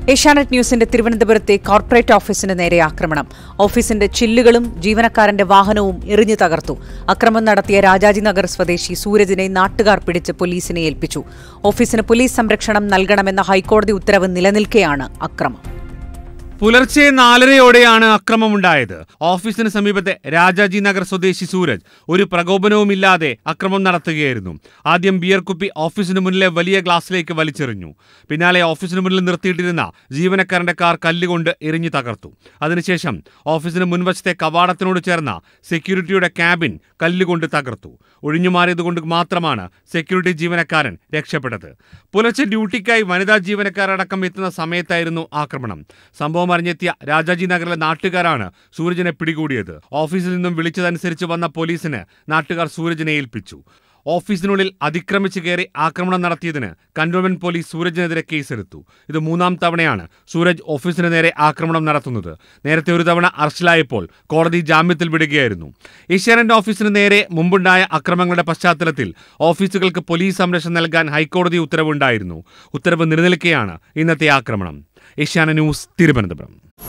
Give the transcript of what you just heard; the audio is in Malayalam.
ഏഷ്യാനെറ്റ് ന്യൂസിന്റെ തിരുവനന്തപുരത്തെ കോർപ്പറേറ്റ് ഓഫീസിന് നേരെ ആക്രമണം ഓഫീസിന്റെ ചില്ലുകളും ജീവനക്കാരന്റെ വാഹനവും എറിഞ്ഞു തകർത്തു അക്രമം നടത്തിയ രാജാജി നഗർ സ്വദേശി സൂരജിനെ നാട്ടുകാർ പിടിച്ച് പോലീസിനെ ഏൽപ്പിച്ചു ഓഫീസിന് പോലീസ് സംരക്ഷണം നൽകണമെന്ന ഹൈക്കോടതി ഉത്തരവ് നിലനിൽക്കെയാണ് അക്രമം പുലർച്ചെ നാലരയോടെയാണ് അക്രമമുണ്ടായത് ഓഫീസിന് സമീപത്തെ രാജാജി നഗർ സ്വദേശി സൂരജ് ഒരു പ്രകോപനവുമില്ലാതെ അക്രമം നടത്തുകയായിരുന്നു ആദ്യം ബിയർ കുപ്പി ഓഫീസിന് മുന്നിലെ വലിയ ഗ്ലാസ്സിലേക്ക് വലിച്ചെറിഞ്ഞു പിന്നാലെ ഓഫീസിന് മുന്നിൽ നിർത്തിയിട്ടിരുന്ന ജീവനക്കാരന്റെ കാർ കല്ലുകൊണ്ട് എറിഞ്ഞു തകർത്തു അതിനുശേഷം ഓഫീസിന് മുൻവശത്തെ കവാടത്തിനോട് ചേർന്ന സെക്യൂരിറ്റിയുടെ ക്യാബിൻ കല്ലുകൊണ്ട് തകർത്തു ഒഴിഞ്ഞുമാറിയതുകൊണ്ട് മാത്രമാണ് സെക്യൂരിറ്റി ജീവനക്കാരൻ രക്ഷപ്പെട്ടത് പുലർച്ചെ ഡ്യൂട്ടിക്കായി വനിതാ ജീവനക്കാരടക്കം എത്തുന്ന സമയത്തായിരുന്നു ആക്രമണം സംഭവം അറിഞ്ഞെത്തിയ രാജാജി നഗറിലെ നാട്ടുകാരാണ് സൂരജിനെ പിടികൂടിയത് ഓഫീസിൽ നിന്നും വിളിച്ചതനുസരിച്ച് വന്ന പോലീസിന് നാട്ടുകാർ സൂരജിനെ ഏൽപ്പിച്ചു ഓഫീസിനുള്ളിൽ അതിക്രമിച്ച് കയറി ആക്രമണം നടത്തിയതിന് കന്റോൺമെന്റ് പോലീസ് സൂരജിനെതിരെ കേസെടുത്തു ഇത് മൂന്നാം തവണയാണ് സൂരജ് ഓഫീസിന് നേരെ ആക്രമണം നടത്തുന്നത് നേരത്തെ ഒരു തവണ അറസ്റ്റിലായപ്പോൾ കോടതി ജാമ്യത്തിൽ വിടുകയായിരുന്നു ഏഷ്യാനെറ്റ് ഓഫീസിന് നേരെ മുമ്പുണ്ടായ അക്രമങ്ങളുടെ പശ്ചാത്തലത്തിൽ ഓഫീസുകൾക്ക് പോലീസ് സംരക്ഷണം നൽകാൻ ഹൈക്കോടതി ഉത്തരവുണ്ടായിരുന്നു ഉത്തരവ് നിലനിൽക്കെയാണ് ഇന്നത്തെ ആക്രമണം ഏഷ്യാന ന്യൂസ് തിരുവനന്തപുരം